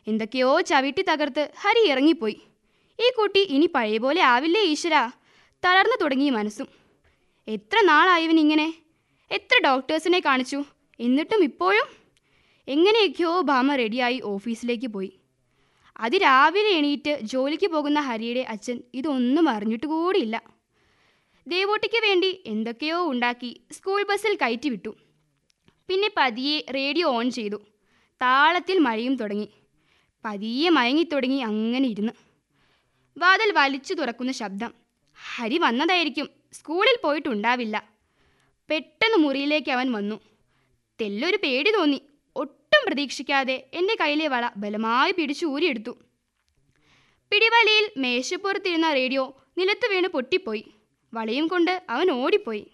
എന്തൊക്കെയോ ചവിട്ടി തകർത്ത് ഹരി ഇറങ്ങിപ്പോയി ഈ കുട്ടി ഇനി പഴയ പോലെ ആവില്ലേ ഈശ്വര തളർന്നു തുടങ്ങി മനസ്സും എത്ര നാളായവൻ ഇങ്ങനെ എത്ര ഡോക്ടേഴ്സിനെ കാണിച്ചു എന്നിട്ടും ഇപ്പോഴും എങ്ങനെയൊക്കെയോ ഭാമ റെഡിയായി ഓഫീസിലേക്ക് പോയി അതിരാവിലെ എണീറ്റ് ജോലിക്ക് പോകുന്ന ഹരിയുടെ അച്ഛൻ ഇതൊന്നും അറിഞ്ഞിട്ട് കൂടിയില്ല ദേവൂട്ടിക്ക് വേണ്ടി എന്തൊക്കെയോ ഉണ്ടാക്കി സ്കൂൾ ബസ്സിൽ കയറ്റി വിട്ടു പിന്നെ പതിയെ റേഡിയോ ഓൺ ചെയ്തു താളത്തിൽ മഴയും തുടങ്ങി പതിയെ മയങ്ങിത്തുടങ്ങി അങ്ങനെ ഇരുന്ന് വാതിൽ വലിച്ചു തുറക്കുന്ന ശബ്ദം ഹരി വന്നതായിരിക്കും സ്കൂളിൽ പോയിട്ടുണ്ടാവില്ല പെട്ടെന്ന് മുറിയിലേക്ക് അവൻ വന്നു തെല്ലൊരു പേടി തോന്നി ഒട്ടും പ്രതീക്ഷിക്കാതെ എൻ്റെ കയ്യിലെ വള ബലമായി പിടിച്ചു ഊരിയെടുത്തു പിടിവലയിൽ മേശപ്പുറത്തിരുന്ന റേഡിയോ നിലത്ത് വീണ് പൊട്ടിപ്പോയി വളയും കൊണ്ട് അവൻ ഓടിപ്പോയി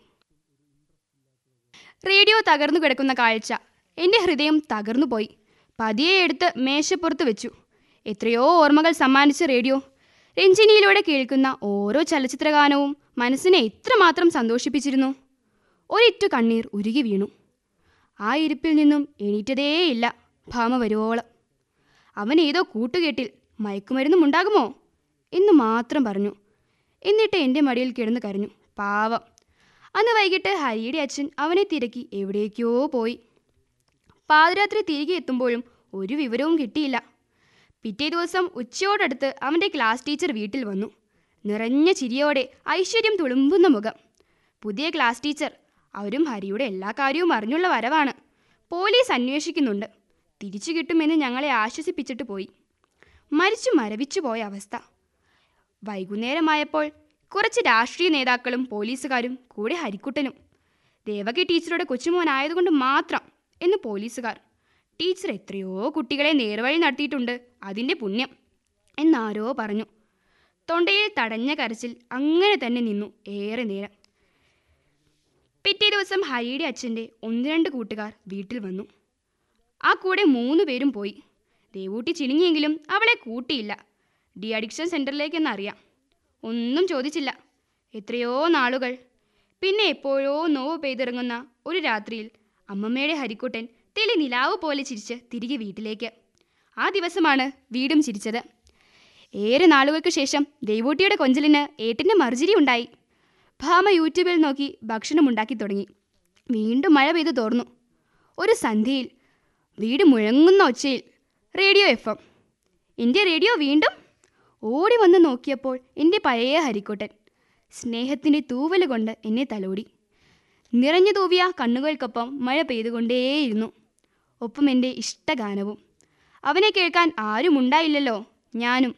റേഡിയോ തകർന്നു കിടക്കുന്ന കാഴ്ച എൻ്റെ ഹൃദയം തകർന്നുപോയി പതിയെ എടുത്ത് മേശപ്പുറത്ത് വെച്ചു എത്രയോ ഓർമ്മകൾ സമ്മാനിച്ച റേഡിയോ രഞ്ജിനിയിലൂടെ കേൾക്കുന്ന ഓരോ ചലച്ചിത്രഗാനവും മനസ്സിനെ എത്രമാത്രം സന്തോഷിപ്പിച്ചിരുന്നു ഒരിറ്റു കണ്ണീർ ഉരുകി വീണു ആ ഇരിപ്പിൽ നിന്നും എണീറ്റതേയില്ല ഭാമ വരുവോളം അവൻ ഏതോ കൂട്ടുകെട്ടിൽ മയക്കുമരുന്നും ഉണ്ടാകുമോ എന്ന് മാത്രം പറഞ്ഞു എന്നിട്ട് എൻ്റെ മടിയിൽ കിടന്ന് കരഞ്ഞു പാവം അന്ന് വൈകിട്ട് ഹരിയുടെ അച്ഛൻ അവനെ തിരക്കി എവിടേക്കോ പോയി പാതിരാത്രി തിരികെ എത്തുമ്പോഴും ഒരു വിവരവും കിട്ടിയില്ല പിറ്റേ ദിവസം ഉച്ചയോടടുത്ത് അവൻ്റെ ക്ലാസ് ടീച്ചർ വീട്ടിൽ വന്നു നിറഞ്ഞ ചിരിയോടെ ഐശ്വര്യം തുളുമ്പുന്ന മുഖം പുതിയ ക്ലാസ് ടീച്ചർ അവരും ഹരിയുടെ എല്ലാ കാര്യവും അറിഞ്ഞുള്ള വരവാണ് പോലീസ് അന്വേഷിക്കുന്നുണ്ട് തിരിച്ചു കിട്ടുമെന്ന് ഞങ്ങളെ ആശ്വസിപ്പിച്ചിട്ട് പോയി മരിച്ചു മരവിച്ചു പോയ അവസ്ഥ വൈകുന്നേരമായപ്പോൾ കുറച്ച് രാഷ്ട്രീയ നേതാക്കളും പോലീസുകാരും കൂടെ ഹരിക്കുട്ടനും ദേവകി ടീച്ചറുടെ കൊച്ചുമോനായതുകൊണ്ട് മാത്രം എന്ന് പോലീസുകാർ ടീച്ചർ എത്രയോ കുട്ടികളെ നേർവഴി നടത്തിയിട്ടുണ്ട് അതിൻ്റെ പുണ്യം എന്നാരോ പറഞ്ഞു തൊണ്ടയിൽ തടഞ്ഞ കരച്ചിൽ അങ്ങനെ തന്നെ നിന്നു ഏറെ നേരം പിറ്റേ ദിവസം ഹരിയുടെ അച്ഛൻ്റെ ഒന്ന് രണ്ട് കൂട്ടുകാർ വീട്ടിൽ വന്നു ആ കൂടെ മൂന്ന് പേരും പോയി ദേവൂട്ടി ചിണുങ്ങിയെങ്കിലും അവളെ കൂട്ടിയില്ല ഡി അഡിക്ഷൻ സെൻറ്ററിലേക്കെന്നറിയാം ഒന്നും ചോദിച്ചില്ല എത്രയോ നാളുകൾ പിന്നെ എപ്പോഴോ നോവ് പെയ്തിറങ്ങുന്ന ഒരു രാത്രിയിൽ അമ്മമ്മയുടെ ഹരിക്കുട്ടൻ തെളി നിലാവ് പോലെ ചിരിച്ച് തിരികെ വീട്ടിലേക്ക് ആ ദിവസമാണ് വീടും ചിരിച്ചത് ഏറെ നാളുകൾക്ക് ശേഷം ദൈവൂട്ടിയുടെ കൊഞ്ചലിന് ഏട്ടിൻ്റെ മറുചിരി ഉണ്ടായി ഭാമ യൂട്യൂബിൽ നോക്കി ഭക്ഷണം ഉണ്ടാക്കി തുടങ്ങി വീണ്ടും മഴ പെയ്തു തോർന്നു ഒരു സന്ധ്യയിൽ വീട് മുഴങ്ങുന്ന ഒച്ചയിൽ റേഡിയോ എഫ് എം എൻ്റെ റേഡിയോ വീണ്ടും ഓടി വന്ന് നോക്കിയപ്പോൾ എൻ്റെ പഴയ ഹരിക്കോട്ടൻ സ്നേഹത്തിൻ്റെ തൂവൽ കൊണ്ട് എന്നെ തലോടി നിറഞ്ഞു തൂവിയ കണ്ണുകൾക്കൊപ്പം മഴ പെയ്തുകൊണ്ടേയിരുന്നു ഒപ്പം എൻ്റെ ഇഷ്ടഗാനവും അവനെ കേൾക്കാൻ ആരും ഉണ്ടായില്ലല്ലോ ഞാനും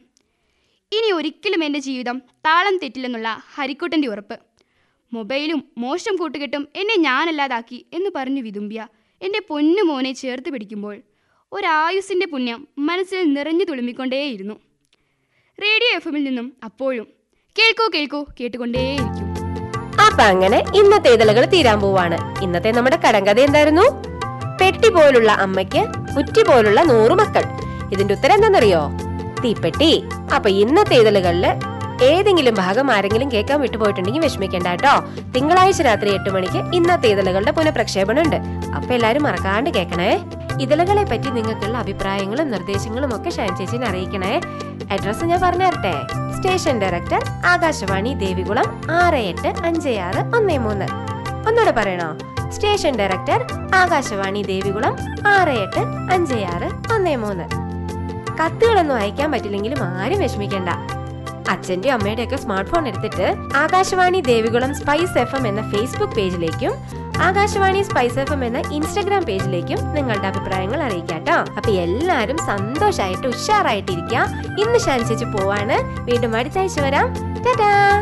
ഇനി ഒരിക്കലും എൻ്റെ ജീവിതം താളം തെറ്റില്ലെന്നുള്ള ഹരിക്കുട്ടൻ്റെ ഉറപ്പ് മൊബൈലും മോശം കൂട്ടുകെട്ടും എന്നെ ഞാനല്ലാതാക്കി എന്ന് പറഞ്ഞു വിതുമ്പിയ എൻ്റെ പൊന്നു മോനെ ചേർത്ത് പിടിക്കുമ്പോൾ ഒരായുസിൻ്റെ പുണ്യം മനസ്സിൽ നിറഞ്ഞു തുളുമ്പിക്കൊണ്ടേയിരുന്നു റേഡിയോ എഫ് എമ്മിൽ നിന്നും അപ്പോഴും കേൾക്കൂ കേൾക്കൂ കേട്ടുകൊണ്ടേയിരിക്കും അപ്പൊ അങ്ങനെ ഇന്നത്തെ ഇതളുകൾ തീരാൻ പോവാണ് ഇന്നത്തെ നമ്മുടെ കടങ്കഥ എന്തായിരുന്നു പെട്ടി പോലുള്ള അമ്മയ്ക്ക് കുറ്റി പോലുള്ള നൂറ് മക്കൾ ഇതിന്റെ ഉത്തരം എന്താണെന്നറിയോ തീപ്പെട്ടി അപ്പൊ ഇന്നത്തെ ഇതളുകളില് ഏതെങ്കിലും ഭാഗം ആരെങ്കിലും കേൾക്കാൻ വിട്ടുപോയിട്ടുണ്ടെങ്കിൽ വിഷമിക്കണ്ട കേട്ടോ തിങ്കളാഴ്ച രാത്രി എട്ട് മണിക്ക് ഇന്നത്തെ ഇതളുകളുടെ പുനഃപ്രക്ഷേപണം ഉണ്ട് അപ്പൊ എല്ലാരും മറക്കാണ്ട് കേൾക്കണേ ഇതളുകളെ പറ്റി നിങ്ങൾക്കുള്ള അഭിപ്രായങ്ങളും നിർദ്ദേശങ്ങളും ഒക്കെ ഷൈൻ ചേച്ചിനെ അറിയിക്കണേ അഡ്രസ്സ് ഞാൻ പറഞ്ഞു തരട്ടെ സ്റ്റേഷൻ ഡയറക്ടർ ആകാശവാണി ദേവികുളം ആറ് എട്ട് അഞ്ച് ആറ് ഒന്ന് മൂന്ന് ഒന്നുകൂടെ പറയണോ സ്റ്റേഷൻ ഡയറക്ടർ ആകാശവാണി ദേവികുളം ആറ് എട്ട് അഞ്ച് ആറ് ഒന്ന് മൂന്ന് കത്തുകളൊന്നും അയക്കാൻ പറ്റില്ലെങ്കിലും ആരും വിഷമിക്കണ്ട അച്ഛന്റെ അമ്മയുടെ ഒക്കെ സ്മാർട്ട് ഫോൺ എടുത്തിട്ട് Akashvani Devikulam spice F M എന്ന ഫേസ്ബുക്ക് പേജിലേക്കും ആകാശവാണി സ്പൈസ് എഫ് എം എന്ന ഇൻസ്റ്റഗ്രാം പേജിലേക്കും നിങ്ങളുടെ അഭിപ്രായങ്ങൾ അറിയിക്കാട്ടോ അപ്പൊ എല്ലാരും സന്തോഷായിട്ട് ഉഷാറായിട്ടിരിക്കുക ഇന്ന് ശാനിച്ചു പോവാണ് വീണ്ടും അടുത്ത ആഴ്ച വരാം ടാറ്റാ